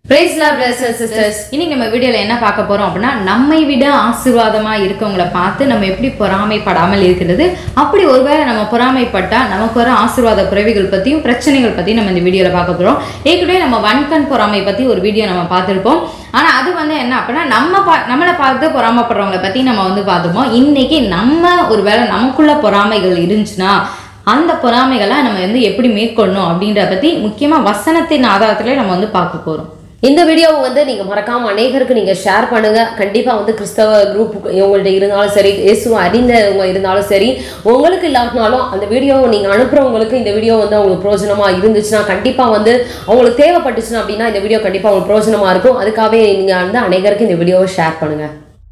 Price லா brothers sisters இன்னைக்கு நம்ம வீடியோல என்ன பார்க்க போறோம் அப்படின்னா நம்மை விட ஆசீர்வாதமா இருக்கவங்கள பார்த்து நம்ம எப்படி பொறாமைப்படாமல் இருக்கிறது அப்படி ஒருவேளை நம்ம பொறாமைப்பட்டா நமக்கு வர ஆசீர்வாத குறைவுகள் பத்தியும் பிரச்சனைகள் பத்தியும் நம்ம இந்த வீடியோல பார்க்க போறோம் ஏற்கனவே நம்ம வன்கண் பொறாமை பத்தி ஒரு வீடியோ நம்ம பார்த்திருப்போம் ஆனா அது வந்து என்ன அப்படின்னா நம்ம பா நம்மளை பார்த்து பொறாமைப்படுறவங்கள பத்தி நம்ம வந்து பார்த்துப்போம் இன்னைக்கு நம்ம ஒருவேளை நமக்குள்ள பொறாமைகள் இருந்துச்சுன்னா அந்த பொறாமைகளை நம்ம வந்து எப்படி மேற்கொள்ளணும் அப்படின்றத பத்தி முக்கியமா வசனத்தின் ஆதாரத்துல நம்ம வந்து பார்க்க போறோம் இந்த வீடியோவை வந்து நீங்க மறக்காம அநேகருக்கு நீங்க ஷேர் பண்ணுங்க கண்டிப்பா வந்து கிறிஸ்தவ குரூப் உங்கள்ட்ட இருந்தாலும் சரி இயேசுவை அறிந்தவங்க இருந்தாலும் சரி உங்களுக்கு இல்லாட்டினாலும் அந்த வீடியோவை நீங்க அனுப்புறவங்களுக்கு இந்த வீடியோ வந்து அவங்களுக்கு பிரோஜனமா இருந்துச்சுன்னா கண்டிப்பா வந்து அவங்களுக்கு தேவைப்பட்டுச்சுன்னா அப்படின்னா இந்த வீடியோ கண்டிப்பா உங்களுக்கு பிரோஜனமா இருக்கும் அதுக்காகவே நீங்க வந்து அநேகருக்கு இந்த வீடியோவை ஷேர் பண்ணுங்க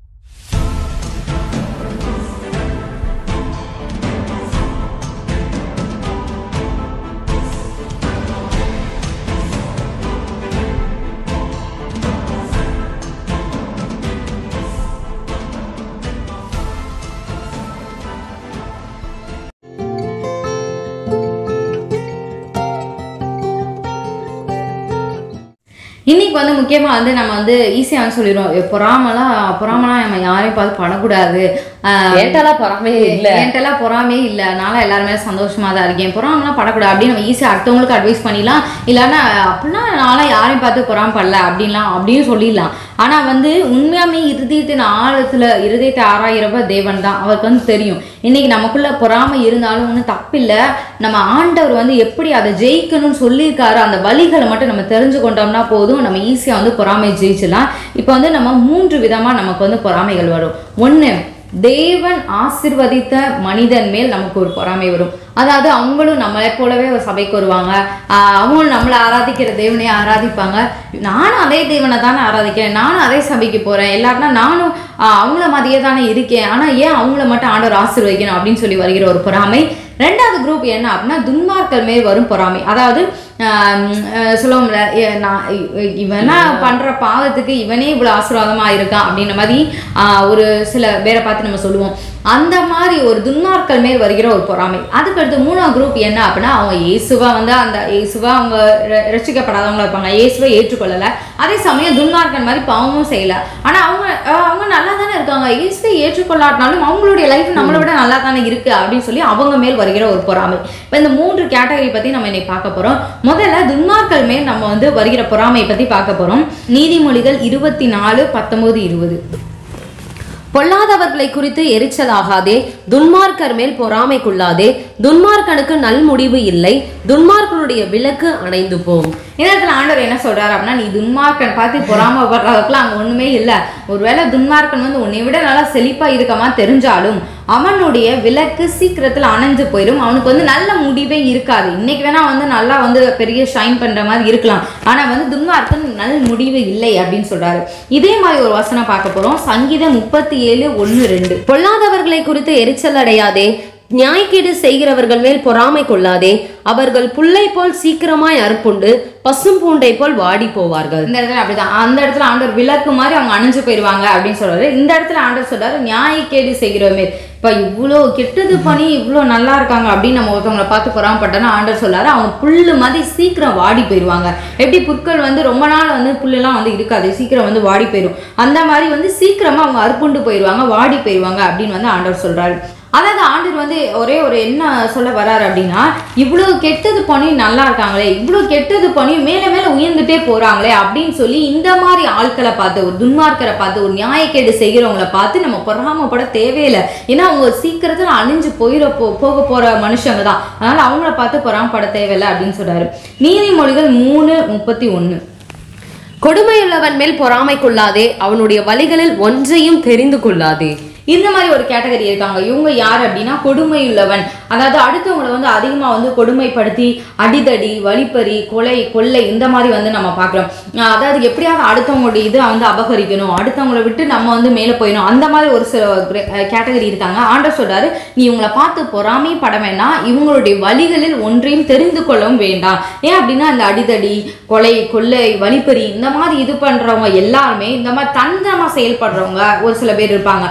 இன்னைக்கு வந்து முக்கியமா வந்து நம்ம வந்து ஈஸியா வந்து சொல்லிடுவோம் "ஏ, பொறாமலாம் பொறாமலாம் நம்ம யாரையும் பார்த்து பண்ணக்கூடாது ஆஹ், கேட்டாலாம் பொறாமையே இல்ல என்கிட்டலாம் பொறாமே இல்லை நான் எல்லாருமே சந்தோஷமா தான் இருக்கேன் பொறாமலாம் படக்கூடாது அப்படின்னு நம்ம ஈஸியாக அடுத்தவங்களுக்கு அட்வைஸ் பண்ணிடலாம் இல்லைன்னா அப்படின்னா நான்லாம் யாரையும் பார்த்து பொறாமப்படல அப்படின்லாம் அப்படின்னு சொல்லிடலாம் ஆனால் வந்து உண்மையாமே இருதயத்தின் ஆழத்தில் இருதயத்தை ஆராயிரப்ப தேவன் தான் அவருக்கு வந்து தெரியும் இன்னைக்கு நமக்குள்ள பொறாமை இருந்தாலும் ஒன்றும் தப்பில்லை நம்ம ஆண்டவர் வந்து எப்படி அதை ஜெயிக்கணும்னு சொல்லியிருக்காரு அந்த வழிகளை மட்டும் நம்ம தெரிஞ்சு கொண்டோம்னா போதும் நம்ம ஈஸியாக வந்து பொறாமை ஜெயிச்சிடலாம் இப்போ வந்து நம்ம மூன்று விதமாக நமக்கு வந்து பொறாமைகள் வரும் ஒன்று தேவன் ஆசிர்வதித்த மனிதன் மேல் நமக்கு ஒரு பொறாமை வரும் அதாவது அவங்களும் நம்மளை போலவே ஒரு சபைக்கு வருவாங்க ஆஹ் அவங்களும் நம்மளை ஆராதிக்கிற தேவனையே ஆராதிப்பாங்க நானும் அதே தேவனை தானே ஆராதிக்கிறேன் நானும் அதே சபைக்கு போகிறேன் எல்லாருனா நானும் ஆஹ் அவங்கள மாதிரியே தானே இருக்கேன் ஆனால் ஏன் அவங்கள மட்டும் ஆண்டவர் ஆசீர்வதிக்கணும் அப்படின்னு சொல்லி வருகிற ஒரு பொறாமை ரெண்டாவது குரூப் என்ன அப்படின்னா துன்மார்க்கர் மேல் வரும் பொறாமை அதாவது ஆஹ் அஹ் சொல்லுவோம்ல ஏ, நான் இ- இவனா பண்ற பாவத்துக்கு இவனே இவ்வளவு ஆசீர்வாதமா இருக்கான் அப்படின்ற மாதிரி ஆஹ் ஒரு சில பேரை பார்த்து நம்ம சொல்லுவோம் அந்த மாதிரி ஒரு துன்மார்க்கல் மேல் வருகிற ஒரு பொறாமை அதுக்கடுத்து மூணாவது குரூப் என்ன அப்படின்னா அவங்க இயேசுவா வந்து அந்த இயேசுவா அவங்க ர- ரட்சிக்கப்படாதவங்களா இருப்பாங்க இயேசுவை ஏற்றுக்கொள்ளல அதே சமயம் துன்மார்க்கன் மாதிரி பாவமும் செய்யல ஆனா அவங்க ஆஹ் அவங்க நல்லா தானே இருக்காங்க இயேசுவை ஏற்றுக்கொள்ளாட்டினாலும் அவங்களுடைய லைஃப் நம்மளை விட நல்லா தானே இருக்கு அப்படின்னு சொல்லி அவங்க மேல் வருகிற ஒரு பொறாமை இப்போ இந்த மூன்று கேட்டகரி பத்தி நம்ம இன்னைக்கு பார்க்க போறோம் முதல்ல துன்மார்க்கல் மேல் நம்ம வந்து வருகிற பொறாமை பத்தி பார்க்க போறோம் நீதிமொழிகள் இருபத்தி நாலு பத்தொன்பது இருபது பொல்லாதவர்களை குறித்து எரிச்சலாகாதே துன்மார்க்கர் மேல் பொறாமை கொள்ளாதே துன்மார்க்கனுக்கு நல் முடிவு இல்லை துன்மார்க்கனுடைய விளக்கு அணைந்து போம் இந்த இடத்துல ஆண்டவர் என்ன சொல்றாரு அப்படின்னா நீ துன்மார்க்கன் பார்த்து பொறாமப்படுறதுக்குலாம் அங்க ஒண்ணுமே இல்லை ஒருவேளை துன்மார்க்கன் வந்து உன்னை விட நல்லா செழிப்பா இருக்கமா தெரிஞ்சாலும் அவனுடைய விளக்கு சீக்கிரத்துல அணைஞ்சு போயிடும் அவனுக்கு வந்து நல்ல முடிவே இருக்காது இன்னைக்கு வேணா வந்து நல்லா வந்து பெரிய ஷைன் பண்ற மாதிரி இருக்கலாம் ஆனா வந்து துன்மார்க்கன் நல்ல முடிவு இல்லை அப்படின்னு சொல்றாரு இதே மாதிரி ஒரு வசனம் பார்க்க போறோம் சங்கீதம் முப்பத்தி ஏழு ஒன்னு ரெண்டு பொல்லாதவர்களை குறித்து எரிச்சல் அடையாதே நியாய்க்கேடு செய்கிறவர்கள் மேல் பொறாமை கொள்ளாதே அவர்கள் புல்லை போல் சீக்கிரமாய் அறுப்புண்டு பசும் பூண்டை போல் வாடி போவார்கள் இந்த இடத்துல அப்படிதான் அந்த இடத்துல ஆண்டவர் விளக்கு மாதிரி அவங்க அணைஞ்சு போயிடுவாங்க அப்படின்னு சொல்றாரு இந்த இடத்துல ஆண்டவர் சொல்றாரு நியாயக்கேடு செய்கிறோமே இப்ப இவ்வளோ கெட்டது பண்ணி இவ்வளோ நல்லா இருக்காங்க அப்படின்னு நம்ம ஒருத்தவங்களை பார்த்து பொறாமப்பட்டோன்னா ஆண்டவர் சொல்றாரு அவங்க புல்லு மாதிரி சீக்கிரம் வாடி போயிடுவாங்க எப்படி புற்கள் வந்து ரொம்ப நாள் வந்து புல்லுலாம் வந்து இருக்காது சீக்கிரம் வந்து வாடி போயிடும் அந்த மாதிரி வந்து சீக்கிரமா அவங்க அறுப்புண்டு போயிடுவாங்க வாடி போயிடுவாங்க அப்படின்னு வந்து ஆண்டவர் சொல்றாரு அதாவது ஆண்டவர் வந்து ஒரே ஒரு என்ன சொல்ல வராரு அப்படின்னா இவ்வளோ கெட்டது பண்ணி நல்லா இருக்காங்களே இவ்வளோ கெட்டது பண்ணி மேலே மேலே உயர்ந்துட்டே போறாங்களே அப்படின்னு சொல்லி இந்த மாதிரி ஆட்களை பார்த்து ஒரு துன்மார்க்கரை பார்த்து ஒரு நியாயக்கேடு செய்கிறவங்கள பார்த்து நம்ம பொறாமப்பட தேவையில்லை ஏன்னா அவங்க சீக்கிரத்தில் அழிஞ்சு போயிட போ போக போற மனுஷங்க தான் அதனால அவங்கள பார்த்து பொறாமப்பட தேவையில்லை அப்படின்னு சொல்றாரு நீதிமொழிகள் மூணு முப்பத்தி ஒன்று கொடுமையுள்ளவன் மேல் பொறாமை கொள்ளாதே அவனுடைய வழிகளில் ஒன்றையும் தெரிந்து கொள்ளாதே இந்த மாதிரி ஒரு கேட்டகரி இருக்காங்க இவங்க யார் அப்படின்னா கொடுமையுள்ளவன் அதாவது அடுத்தவங்களை வந்து அதிகமாக வந்து கொடுமைப்படுத்தி அடிதடி வழிப்பறி கொலை கொள்ளை இந்த மாதிரி வந்து நம்ம பார்க்குறோம் அதாவது எப்படியாவது அடுத்தவங்களுடைய இதை வந்து அபகரிக்கணும் அடுத்தவங்களை விட்டு நம்ம வந்து மேலே போயிடணும் அந்த மாதிரி ஒரு சில கேட்டகரி இருக்காங்க ஆண்டர் சொல்றாரு நீ இவங்களை பார்த்து பொறாமை பட வேண்டாம் இவங்களுடைய வழிகளில் ஒன்றையும் தெரிந்து கொள்ளவும் வேண்டாம் ஏன் அப்படின்னா இந்த அடிதடி கொலை கொள்ளை வழிப்பறி இந்த மாதிரி இது பண்றவங்க எல்லாருமே இந்த மாதிரி தந்திரமா செயல்படுறவங்க ஒரு சில பேர் இருப்பாங்க அந்த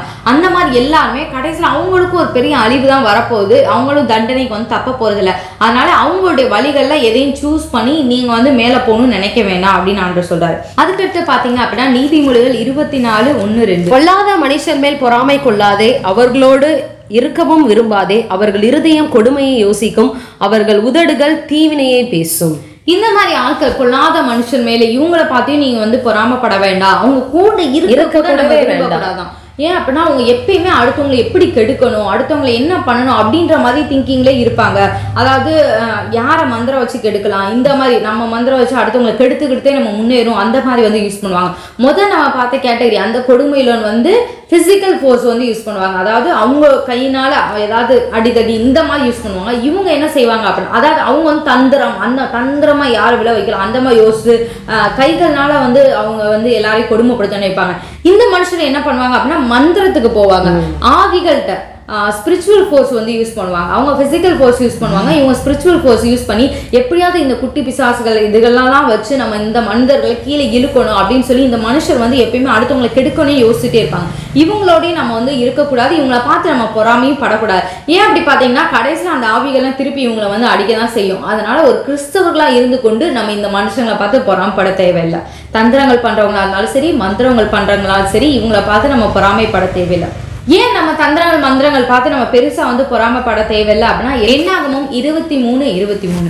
அந்த மாதிரி எல்லாருமே கடைசியில் அவங்களுக்கும் ஒரு பெரிய அழிவு தான் வரப்போகுது அவங்களும் தண்டனைக்கு வந்து தப்ப போறதில்ல அதனால அவங்களுடைய வழிகள்ல எதையும் சூஸ் பண்ணி நீங்க வந்து மேல போகணும்னு நினைக்க வேணாம் அப்படின்னு ஆண்டு சொல்றாரு அதுக்கடுத்து பாத்தீங்க அப்படின்னா நீதிமொழிகள் இருபத்தி நாலு ஒன்னு ரெண்டு கொல்லாத மனுஷர் மேல் பொறாமை கொள்ளாதே அவர்களோடு இருக்கவும் விரும்பாதே அவர்கள் இருதயம் கொடுமையை யோசிக்கும் அவர்கள் உதடுகள் தீவினையை பேசும் இந்த மாதிரி ஆட்கள் கொள்ளாத மனுஷன் மேல இவங்களை பார்த்தையும் நீங்க வந்து பொறாமப்பட வேண்டாம் அவங்க கூட இருக்க இருக்க கூட நம்ம கூடவே விரும்பக்கூடாதான் ஏன் அப்படின்னா அவங்க எப்பயுமே அடுத்தவங்களை எப்படி கெடுக்கணும் அடுத்தவங்களை என்ன பண்ணணும் அப்படின்ற மாதிரி திங்கிங்ல இருப்பாங்க அதாவது அஹ், யாரை மந்திரம் வச்சு கெடுக்கலாம் இந்த மாதிரி நம்ம மந்திரம் வச்சு அடுத்தவங்களை கெடுத்துக்கிட்டே நம்ம முன்னேறும் அந்த மாதிரி வந்து யூஸ் பண்ணுவாங்க முதல் நம்ம பார்த்த கேட்டகரி அந்த கொடுமையில வந்து பிசிக்கல் ஃபோர்ஸ் வந்து யூஸ் பண்ணுவாங்க அதாவது அவங்க கையினால ஏதாவது அடிதடி இந்த மாதிரி யூஸ் பண்ணுவாங்க இவங்க என்ன செய்வாங்க அப்படின்னா அதாவது அவங்க வந்து தந்திரம் அந்த தந்திரமா யார் விழ வைக்கலாம் அந்த மாதிரி யோசிச்சு ஆஹ், கைகள்னால வந்து அவங்க வந்து எல்லாரையும் கொடுமைப்படுத்த நினைப்பாங்க இந்த மனுஷர் என்ன பண்ணுவாங்க அப்படின்னா மந்திரத்துக்கு போவாங்க ஆவிகள்கிட்ட ஸ்பிரிச்சுவல் ஃபோர்ஸ் வந்து யூஸ் பண்ணுவாங்க அவங்க ஃபிசிக்கல் ஃபோர்ஸ் யூஸ் பண்ணுவாங்க இவங்க ஸ்பிரிச்சுவல் ஃபோர்ஸ் யூஸ் பண்ணி எப்படியாவது இந்த குட்டி பிசாசுகள் இதுகளெல்லாம் வச்சு நம்ம இந்த மனிதர்களை கீழே இழுக்கணும் அப்படின்னு சொல்லி இந்த மனுஷர் வந்து எப்பயுமே அடுத்தவங்களை கெடுக்கணும் யோசிச்சுட்டே இருப்பாங்க இவங்களோடய நம்ம வந்து இருக்கக்கூடாது இவங்கள பார்த்து நம்ம பொறாமையும் படக்கூடாது ஏன் அப்படி பார்த்தீங்கன்னா கடைசியில் அந்த ஆவிகள்லாம் திருப்பி இவங்களை வந்து அடிக்க தான் செய்யும் அதனால ஒரு கிறிஸ்தவர்களா இருந்து கொண்டு நம்ம இந்த மனுஷங்களை பார்த்து பொறாமப்பட தேவையில்லை தந்திரங்கள் பண்றவங்களா இருந்தாலும் சரி மந்திரங்கள் பண்றவங்களாலும் சரி இவங்கள பார்த்து நம்ம பொறாமைப்பட தேவையில்லை ஏன் நம்ம தந்திரங்கள் மந்திரங்கள் பார்த்து நம்ம பெருசா வந்து பொறாமைப்பட தேவையில்லை அப்படின்னா என்னாகமும் இருபத்தி மூணு இருபத்தி மூணு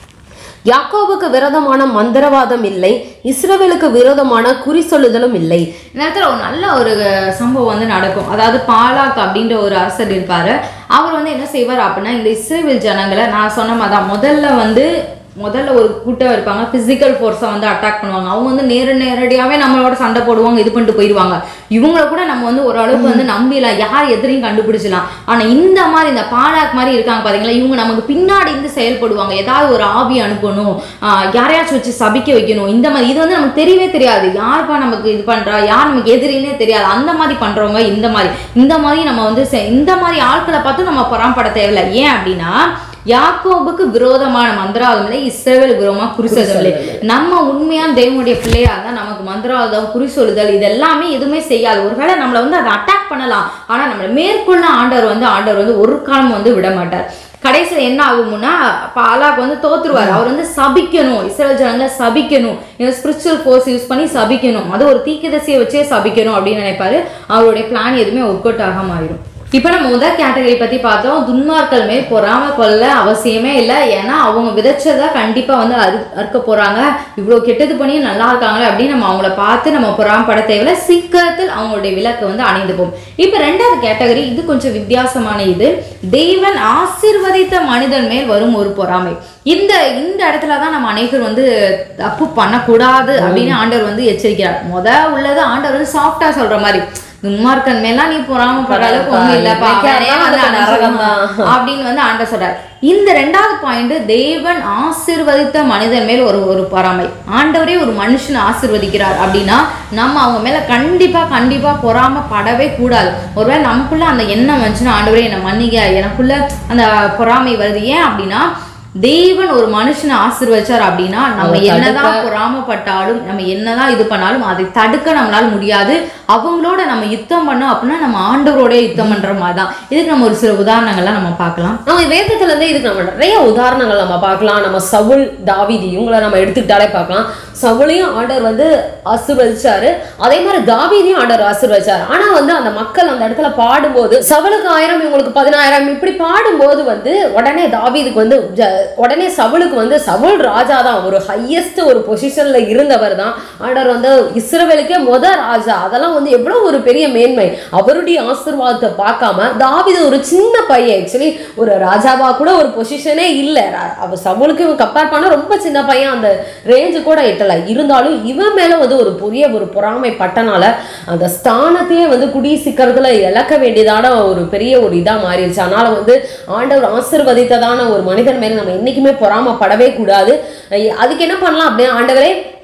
யாக்கோபுக்கு விரோதமான மந்திரவாதம் இல்லை இஸ்ரவேலுக்கு விரோதமான குறி சொல்லுதலும் இல்லை இந்த இடத்துல ஒரு நல்ல ஒரு சம்பவம் வந்து நடக்கும் அதாவது பாலாக் அப்படின்ற ஒரு அரசர் இருப்பாரு அவர் வந்து என்ன செய்வார் அப்படின்னா இந்த இஸ்ரேல் ஜனங்களை நான் சொன்ன மாதிரி தான் முதல்ல வந்து முதல்ல ஒரு கூட்டம் இருப்பாங்க பிசிக்கல் ஃபோர்ஸை வந்து அட்டாக் பண்ணுவாங்க அவங்க வந்து நேர நேரடியாகவே நம்மளோட சண்டை போடுவாங்க இது பண்ணிட்டு போயிடுவாங்க இவங்கள கூட நம்ம வந்து ஓரளவுக்கு வந்து நம்பிடலாம் யார் எதிரையும் கண்டுபிடிச்சலாம் ஆனால் இந்த மாதிரி இந்த பாலாக் மாதிரி இருக்காங்க பார்த்தீங்களா இவங்க நமக்கு பின்னாடி இருந்து செயல்படுவாங்க ஏதாவது ஒரு ஆவி அனுப்பணும் ஆஹ் யாரையாச்சும் வச்சு சபிக்க வைக்கணும் இந்த மாதிரி இது வந்து நமக்கு தெரியவே தெரியாது யாருப்பா நமக்கு இது பண்றா யார் நமக்கு எதிரினே தெரியாது அந்த மாதிரி பண்றவங்க இந்த மாதிரி இந்த மாதிரி நம்ம வந்து செ- இந்த மாதிரி ஆட்களை பார்த்து நம்ம பொறாம்பட தேவையில்லை ஏன் அப்படின்னா யாக்கோபுக்கு விரோதமான மந்திராவதம் இல்லை இஸ்ரவேல் விரோதமா குறி சொல்லுதல் நம்ம உண்மையான தேவனுடைய பிள்ளையா இருந்தா நமக்கு மந்திராவதம் குறி சொல்லுதல் இது எல்லாமே எதுவுமே செய்யாது ஒருவேளை நம்மளை வந்து அதை அட்டாக் பண்ணலாம் ஆனா நம்மளை மேற்கொள்ள ஆண்டவர் வந்து ஆண்டவர் வந்து ஒரு காலம் வந்து விட மாட்டார் கடைசியில் என்ன ஆகும்னா பாலாக் வந்து தோத்துருவார் அவர் வந்து சபிக்கணும் இஸ்ரேல் ஜனங்களை சபிக்கணும் இந்த ஸ்பிரிச்சுவல் ஃபோர்ஸ் யூஸ் பண்ணி சபிக்கணும் அது ஒரு தீக்கதசியை வச்சே சபிக்கணும் அப்படின்னு நினைப்பாரு அவருடைய பிளான் எதுவுமே ஒர்க் அவுட் ஆகாம ஆயிரும் இப்போ நம்ம முதல் கேட்டகரி பத்தி பார்த்தோம் துன்மார்கள் மேல் பொறாம கொள்ள அவசியமே இல்லை ஏன்னா அவங்க விதைச்சதை கண்டிப்பா வந்து அறு அறுக்க போறாங்க இவ்வளோ கெட்டது பண்ணி நல்லா இருக்காங்களே அப்படின்னு நம்ம அவங்கள பார்த்து நம்ம பொறாமப்பட தேவையில்ல சீக்கிரத்தில் அவங்களுடைய விளக்கு வந்து அணைந்து போகும் இப்போ ரெண்டாவது கேட்டகரி இது கொஞ்சம் வித்தியாசமான இது தெய்வன் ஆசீர்வதித்த மனிதன் மேல் வரும் ஒரு பொறாமை இந்த இந்த இடத்துல தான் நம்ம அனைவர் வந்து தப்பு பண்ணக்கூடாது அப்படின்னு ஆண்டவர் வந்து எச்சரிக்கிறார் முத உள்ளது ஆண்டவர் வந்து சாஃப்டா சொல்ற மாதிரி துன்மார்க்கன் மேலாம் நீ பொறாமப்படுற அளவுக்கு ஒண்ணும் இல்லப்பா வைக்காதே, அவனே வந்து அவனுக்கு நரகம் தான். அப்படின்னு வந்து ஆண்டவர் சொல்றார் இந்த ரெண்டாவது பாயிண்ட் தேவன் ஆசிர்வதித்த மனிதன் மேல் ஒரு ஒரு பொறாமை ஆண்டவரே ஒரு மனுஷனை ஆசிர்வதிக்கிறார் அப்படின்னா நம்ம அவங்க மேல கண்டிப்பா கண்டிப்பா பொறாம படவே கூடாது ஒருவேளை நமக்குள்ள அந்த எண்ணம் வந்துச்சுன்னா ஆண்டவரே என்னை மன்னிக்க எனக்குள்ள அந்த பொறாமை வருது ஏன் அப்படின்னா தேவன் ஒரு மனுஷனை ஆசீர்வதிச்சார் அப்படின்னா நம்ம அதை என்னதான் பொறாமப்பட்டாலும் நம்ம என்னதான் இது பண்ணாலும் அதை தடுக்க நம்மளால முடியாது அவங்களோட நம்ம யுத்தம் பண்ணோம் அப்படின்னா நம்ம ஆண்டவரோட யுத்தம் பண்ற மாதிரி தான் இதுக்கு நம்ம ஒரு சில உதாரணங்கள்லாம் நம்ம பார்க்கலாம் நம்ம வேதத்துல இருந்து இதுக்கு நம்ம நிறைய உதாரணங்கள் நம்ம பார்க்கலாம் நம்ம சவுல் தாவீது இவங்கள நம்ம எடுத்துக்கிட்டாலே பார்க்கலாம் சவுளையும் ஆண்டவர் வந்து ஆசீர்வதிச்சாரு அதே மாதிரி தாவீதையும் ஆண்டவர் ஆசீர்வதிச்சாரு ஆனா வந்து அந்த மக்கள் அந்த இடத்துல பாடும்போது சவுலுக்கு ஆயிரம் இவங்களுக்கு பதினாயிரம் இப்படி பாடும்போது வந்து உடனே தாவீதுக்கு வந்து ஜ- உடனே சவுலுக்கு வந்து சவுல் ராஜா தான் ஒரு ஹையஸ்ட் ஒரு பொசிஷன்ல இருந்தவர் தான் ஆண்டவர் வந்து இஸ்ரவேலுக்கே முத ராஜா அதெல்லாம் வந்து எவ்வளவு ஒரு பெரிய மேன்மை அவருடைய ஆசீர்வாதத்தை பார்க்காம தாவீது ஒரு சின்ன பையன் ஆக்சுவலி ஒரு ராஜாவா கூட ஒரு பொசிஷனே இல்லை அவர் சவுலுக்கு இவன் கம்பேர் பண்ண ரொம்ப சின்ன பையன் அந்த ரேஞ்சு கூட எட்டல இருந்தாலும் இவன் மேல வந்து ஒரு பெரிய ஒரு பொறாமை பட்டனால அந்த ஸ்தானத்தையே வந்து குடி சீக்கிரத்துல இழக்க வேண்டியதான ஒரு பெரிய ஒரு இதா மாறிடுச்சு அதனால வந்து ஆண்டவர் ஆசிர்வதித்ததான ஒரு மனிதன் மேல நம்ம என்னைக்குமே பொறாமப்படவே கூடாது ஐ- அதுக்கு என்ன பண்ணலாம் அப்படின்னா ஆண்டவரே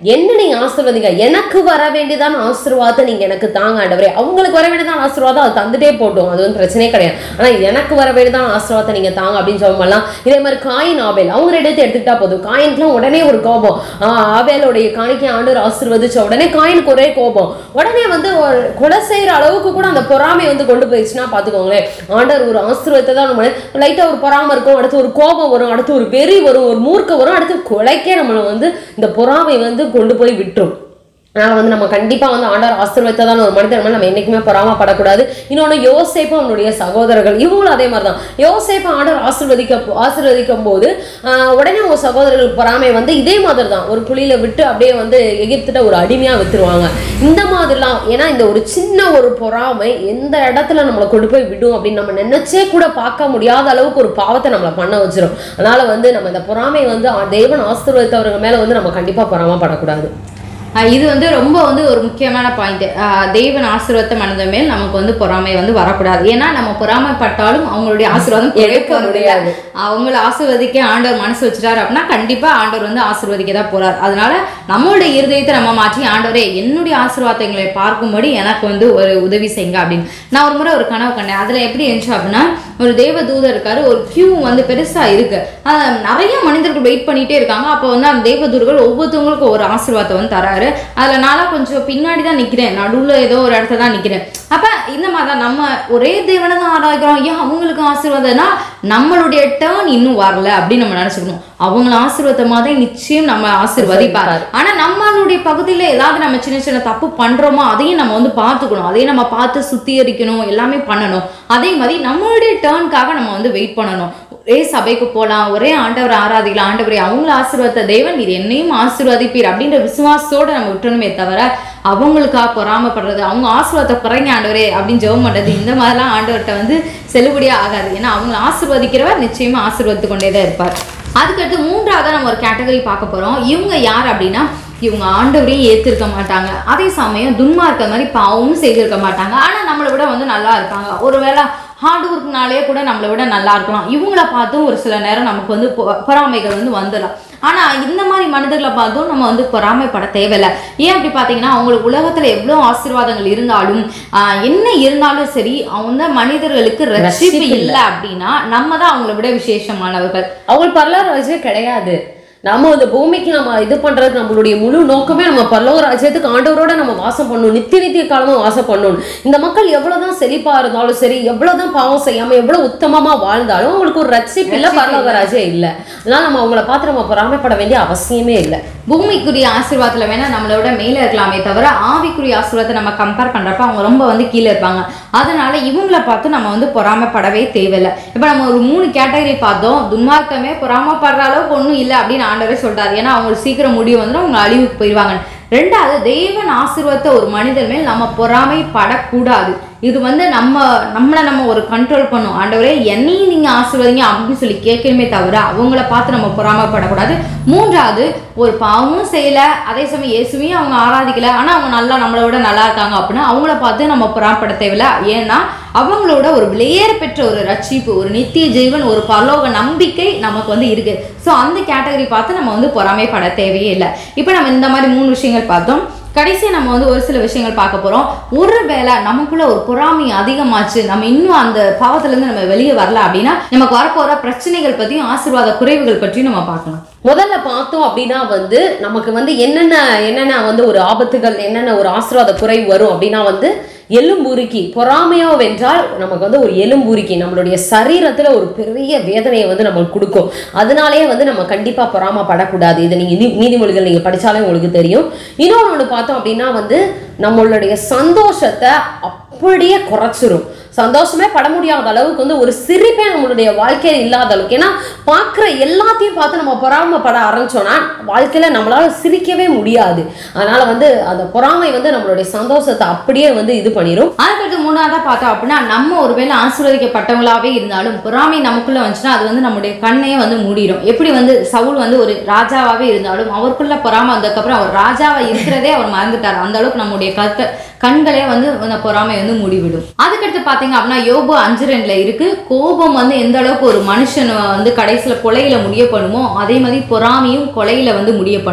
என்ன நீங்க ஆசீர்வதிங்க எனக்கு வர வேண்டியதான ஆசீர்வாதத்தை நீங்க எனக்கு தாங்க ஆண்டவரே அவங்களுக்கு வர வேண்டியதான ஆசீர்வாதம் அது தந்துட்டே போட்டும் அது வந்து பிரச்சனையே கிடையாது ஆனா எனக்கு வர வேண்டியதான ஆசீர்வாதத்தை நீங்க தாங்க அப்படின்னு சொல்ல பண்ணலாம் இதே மாதிரி காயின் ஆபேல் அவங்க ரெண்டு பேர்த்து எடுத்துக்கிட்டா போதும் காயினுக்குலாம் உடனே ஒரு கோபம் ஆஹ் ஆபேலோடைய காணிக்கை ஆண்டவர் ஆசீர்வதிச்ச உடனே காயினுக்கு ஒரே கோபம் உடனே வந்து ஒரு கொலை செய்யற அளவுக்கு கூட அந்த பொறாமை வந்து கொண்டு போயிடுச்சுன்னா பாத்துக்கோங்களேன் ஆண்டவர் ஒரு ஆசீர்வாதத்தை தான் நம்ம லைட்டா ஒரு பொறாமை இருக்கும் அடுத்து ஒரு கோபம் வரும் அடுத்து ஒரு வெறி வரும் ஒரு மூர்க்கம் வரும் அடுத்து கொலைக்கே நம்மளை வந்து இந்த பொறாமை வந்து கொண்டு போய் விட்டுரும் அதனால வந்து நம்ம கண்டிப்பா வந்து ஆண்டவர் ஆசீர்வதித்ததான ஒரு மனிதர் மேல நம்ம என்னைக்குமே பொறாமப்படக்கூடாது இன்னொன்னு யோசேப்பும் அவனுடைய சகோதரர்கள் இவங்களும் அதே மாதிரி தான் யோசேப்பு ஆண்டவர் ஆசீர்வதிக்க ஆசீர்வதிக்கும் போது ஆஹ், உடனே அவங்க சகோதரர்கள் பொறாமை வந்து இதே மாதிரி தான் ஒரு குழியில விட்டு அப்படியே வந்து எகிப்திட்ட ஒரு அடிமையா வித்துருவாங்க இந்த மாதிரிலாம் ஏன்னா இந்த ஒரு சின்ன ஒரு பொறாமை எந்த இடத்துல நம்மளை கொண்டு போய் விடும் அப்படின்னு நம்ம நினைச்சே கூட பார்க்க முடியாத அளவுக்கு ஒரு பாவத்தை நம்மளை பண்ண வச்சிரும் அதனால வந்து நம்ம இந்த பொறாமை வந்து ஆ- தேவன் ஆசீர்வதித்தவர்கள் மேல வந்து நம்ம கண்டிப்பா பொறாமப்படக்கூடாது ஆஹ் இது வந்து ரொம்ப வந்து ஒரு முக்கியமான பாயிண்ட் தேவன் ஆசீர்வாதம் மனத மேல் நமக்கு வந்து பொறாமை வந்து வரக்கூடாது ஏன்னா நம்ம பொறாமைப்பட்டாலும் அவங்களுடைய ஆசீர்வாதம் குறைய எடுக்க போறது இல்ல. முடியாது அவங்கள ஆசீர்வதிக்க ஆண்டவர் மனசு வச்சுட்டாரு அப்படின்னா கண்டிப்பா ஆண்டவர் வந்து ஆசீர்வதிக்க தான் போறார் அதனால நம்மளுடைய இருதயத்தை நம்ம மாற்றி ஆண்டவரே என்னுடைய ஆசீர்வாதங்களை பார்க்கும்படி எனக்கு வந்து ஒரு உதவி செய்யுங்க அப்படின்னு நான் ஒரு முறை ஒரு கனவு கண்டேன் அதுல எப்படி இருந்துச்சு அப்படின்னா ஒரு தேவ தூதர் இருக்காரு ஒரு கியூ வந்து பெருசா இருக்கு ஆஹ் நிறைய மனிதர்கள் வெயிட் பண்ணிட்டே இருக்காங்க அப்போ வந்து அந்த தேவ தூதர்கள் ஒவ்வொருத்தவங்களுக்கும் ஒரு ஆசீர்வாதத்தை வந்து தராரு அதுல நான்லாம் கொஞ்சம் பின்னாடி தான் நிக்கிறேன் நடுவுல ஏதோ ஒரு இடத்துல தான் நிக்கிறேன் அப்ப இந்த மாதிரி தான் நம்ம ஒரே தேவனை தான் ஆராய்க்கிறோம் ஏன் அவங்களுக்கு ஆசீர்வாதம்னா நம்மளுடைய டேர்ன் இன்னும் வரல அப்படின்னு நம்ம நினைச்சுக்கணும் அவங்கள ஆசீர்வாதமா தான் நிச்சயம் நம்ம ஆசீர்வதிப்பார் ஆனா நம்மளுடைய பகுதியில ஏதாவது நம்ம சின்ன சின்ன தப்பு பண்றோமோ அதையும் நம்ம வந்து பார்த்துக்கணும் அதையும் நம்ம பார்த்து சுத்திகரிக்கணும் எல்லாமே பண்ணணும் அதே மாதிரி நம்மளுடைய டேர்னுக்காக நம்ம வந்து வெயிட் பண்ணணும் ஒரே சபைக்கு போகலாம் ஒரே ஆண்டவர் ஆராதிக்கலாம் ஆண்டவரே அவங்கள ஆசீர்வாத தேவன் இது என்னையும் ஆசீர்வதிப்பீர் அப்படின்ற விசுவாசத்தோட நம்ம விட்டணுமே தவிர அவங்களுக்காக பொறாமப்படுறது அவங்க ஆசீர்வாதத்தை குறைங்க ஆண்டவரே அப்படின்னு ஜெபம் பண்றது இந்த மாதிரிலாம் ஆண்டவர்கிட்ட வந்து செல்லுபடியே ஆகாது ஏன்னா அவங்கள ஆசீர்வதிக்கிறவர் நிச்சயமா ஆசீர்வதித்து கொண்டே தான் இருப்பார் அதுக்கடுத்து மூன்றாவதா நம்ம ஒரு கேட்டகரி பார்க்க போறோம் இவங்க யார் அப்படின்னா இவங்க ஆண்டவரையும் ஏத்திருக்க மாட்டாங்க அதே சமயம் துன்மார்க்க மாதிரி பாவமும் செய்திருக்க மாட்டாங்க ஆனா நம்மளை விட வந்து நல்லா இருக்காங்க ஒருவேளை ஹார்ட் ஒர்க்னாலே கூட நம்மளை விட நல்லா இருக்கலாம் இவங்கள பார்த்தும் ஒரு சில நேரம் நமக்கு வந்து பொ- பொறாமைகள் வந்து வந்துடலாம் ஆனா இந்த மாதிரி மனிதர்களை பார்த்தும் நம்ம வந்து பொறாமைப்பட தேவையில்லை ஏன் அப்படி பார்த்தீங்கன்னா அவங்களுக்கு உலகத்துல எவ்வளோ ஆசீர்வாதங்கள் இருந்தாலும் ஆஹ் என்ன இருந்தாலும் சரி அவங்க மனிதர்களுக்கு ரட்சிப்பு ரட்சிப்பு இல்ல. இல்லை அப்படின்னா நம்ம தான் அவங்கள விட விசேஷமானவர்கள் அவங்களுக்கு பரலோக ராஜ்யம் கிடையாது நம்ம இந்த பூமிக்கு நம்ம இது பண்றது நம்மளுடைய முழு நோக்கமே நம்ம பரலோக ராஜ்யத்துக்கு ஆண்டவரோட நம்ம வாசம் பண்ணணும் நித்திய நித்திய காலமா வாசம் பண்ணணும் இந்த மக்கள் எவ்வளவுதான் செழிப்பா இருந்தாலும் சரி எவ்வளவுதான் பாவம் செய்யாம எவ்வளவு உத்தமமா வாழ்ந்தாலும் அவங்களுக்கு ஒரு ரட்சிப்பு இல்ல ரட்சிப்பு பரலோக ராஜ்யம் இல்ல அதனால நம்ம அவங்கள பார்த்து நம்ம பொறாமைப்பட வேண்டிய அவசியமே இல்லை பூமிக்குரிய ஆசீர்வாதத்துல வேணா நம்மளை விட மேல இருக்கலாமே தவிர ஆவிக்குரிய ஆசீர்வாதத்தை நம்ம கம்பேர் பண்றப்ப அவங்க ரொம்ப வந்து கீழே இருப்பாங்க அதனால இவங்கள பார்த்து நம்ம வந்து பொறாமைப்படவே தேவையில்லை இப்போ நம்ம ஒரு மூணு கேட்டகரி பார்த்தோம் துன்மார்க்கமே பொறாமைப்படுற அளவுக்கு ஒன்றும் இல்லை அப்படின்னு ஆண்டவரே சொல்றாரு ஏன்னா அவங்களுக்கு சீக்கிரம் முடிவு வந்துடும் அவங்க அழிவுக்கு போயிடுவாங்க ரெண்டாவது தேவன் ஆசீர்வாதத்தை ஒரு மனிதன் மேல் நம்ம பொறாமைப்படக்கூடாது இது வந்து நம்ம நம்மளை நம்ம ஒரு கண்ட்ரோல் பண்ணும் ஆண்டவரே என்னையும் நீங்க ஆசீர்வதிங்க அப்படின்னு சொல்லி கேட்கணுமே தவிர அவங்கள பார்த்து நம்ம பொறாமைப்படக்கூடாது மூன்றாவது ஒரு பாவமும் செய்யல அதே சமயம் இயேசுவையும் அவங்க ஆராதிக்கல ஆனா அவங்க நல்லா நம்மளை விட நல்லா இருக்காங்க அப்படின்னா அவங்கள பார்த்து நம்ம பொறாமைப்பட தேவையில்ல ஏன்னா அவங்களோட ஒரு விலையேற பெற்ற ஒரு ரட்சிப்பு ஒரு நித்திய ஜீவன் ஒரு பரலோக நம்பிக்கை நமக்கு வந்து இருக்கு ஸோ அந்த கேட்டகரி பார்த்து நம்ம வந்து பொறாமைப்பட தேவையே இல்லை இப்போ நம்ம இந்த மாதிரி மூணு விஷயங்கள் பார்த்தோம் கடைசியா நம்ம வந்து ஒரு சில விஷயங்கள் பார்க்க போறோம் ஒருவேளை நமக்குள்ள ஒரு பொறாமை அதிகமாச்சு நம்ம இன்னும் அந்த பாவத்துல இருந்து நம்ம வெளியே வரல அப்படின்னா நமக்கு வரப்போற பிரச்சனைகள் பத்தியும் ஆசீர்வாத குறைவுகள் பற்றியும் நம்ம பார்க்கலாம் முதல்ல பார்த்தோம் அப்படின்னா வந்து நமக்கு வந்து என்னென்ன என்னென்ன வந்து ஒரு ஆபத்துகள் என்னென்ன ஒரு ஆசீர்வாத குறைவு வரும் அப்படின்னா வந்து எலும்புருக்கி பொறாமையோ வென்றால் நமக்கு வந்து ஒரு எலும்புருக்கி நம்மளுடைய சரீரத்துல ஒரு பெரிய வேதனையை வந்து நமக்கு கொடுக்கும் அதனாலேயே வந்து நம்ம கண்டிப்பா பொறாமப்படக்கூடாது இதை நீங்க நீ- நீதிமொழிகள் நீங்க படிச்சாலே உங்களுக்கு தெரியும் இன்னொன்று ஒன்று பார்த்தோம் அப்படின்னா வந்து நம்மளுடைய சந்தோஷத்தை அப்படியே குறைச்சிரும் சந்தோஷமே பட முடியாத அளவுக்கு வந்து ஒரு சிரிப்பே நம்மளுடைய வாழ்க்கையில இல்லாத அளவுக்கு ஏன்னா பார்க்குற எல்லாத்தையும் பார்த்து நம்ம பொறாமைப்பட ஆரம்பிச்சோம்னா வாழ்க்கையில நம்மளால சிரிக்கவே முடியாது அதனால வந்து அந்த பொறாமை வந்து நம்மளுடைய சந்தோஷத்தை அப்படியே வந்து இது பண்ணிரும் அதுக்கடுத்து மூணாவதா பார்த்தோம் அப்படின்னா நம்ம ஒருவேளை ஆசீர்வதிக்கப்பட்டவங்களாவே இருந்தாலும் பொறாமை நமக்குள்ள வந்துச்சுன்னா அது வந்து நம்முடைய கண்ணையே வந்து மூடிடும் எப்படி வந்து சவுல் வந்து ஒரு ராஜாவாவே இருந்தாலும் அவருக்குள்ள பொறாமை வந்ததுக்கப்புறம் அவர் ராஜாவா இருக்கிறதே அவர் மறந்துட்டார் அந்த அளவுக்கு நம்முடைய கத்த கண்களே வந்து அந்த பொறாமை வந்து மூடிவிடும் அதுக்கடுத்து பார்த்தீங்க அப்படின்னா யோபு அஞ்சு ரெண்டுல இருக்கு கோபம் வந்து எந்த அளவுக்கு ஒரு மனுஷன் வந்து கடைசியில கொலையில முடிய பண்ணுமோ அதே மாதிரி பொறாமையும் கொலையில வந்து முடிய பண்ணும்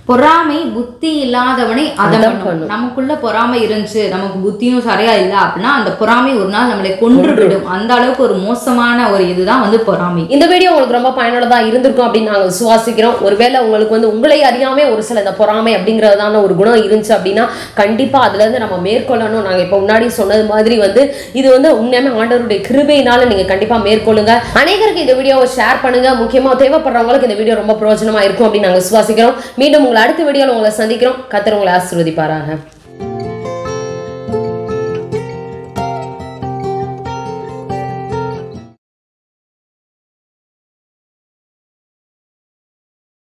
பொறாமை புத்தி இல்லாதவனை அதம் அதம் பண்ணும் பண்ணும். நமக்குள்ள பொறாமை இருந்துச்சு நமக்கு புத்தியும் சரியா இல்லை அப்படின்னா அந்த பொறாமை ஒரு நாள் நம்மளை கொன்று விடும் அந்த அளவுக்கு ஒரு மோசமான ஒரு இதுதான் வந்து பொறாமை இந்த வீடியோ உங்களுக்கு ரொம்ப பயனுள்ளதா இருந்திருக்கும் அப்படின்னு நாங்க விசுவாசிக்கிறோம் ஒருவேளை உங்களுக்கு வந்து உங்களை அறியாம ஒரு சில இந்த பொறாமை அப்படிங்கறதான ஒரு குணம் இருந்துச்சு அப்படின்னா கண்டிப்பா அதுல இருந்து நம்ம மேற்கொள்ளணும் நாங்க இப்ப முன்னாடி சொன்னது மாதிரி வந்து இது வந்து உண்மையாமே ஆண்டவருடைய கிருபையினால நீங்க கண்டிப்பா மேற்கொள்ளுங்க அனைவருக்கு இந்த வீடியோவை ஷேர் பண்ணுங்க முக்கியமா தேவைப்படுறவங்களுக்கு இந்த வீடியோ ரொம்ப பிரயோஜனமா இருக்கும் அப்படின்னு நாங்க விசுவாசிக்கிறோம் மீண்டும் உங்களை அடுத்த வீடியோல உங்களை சந்திக்கிறோம் கத்தர் உங்களை ஆசீர்வதிப்பாராக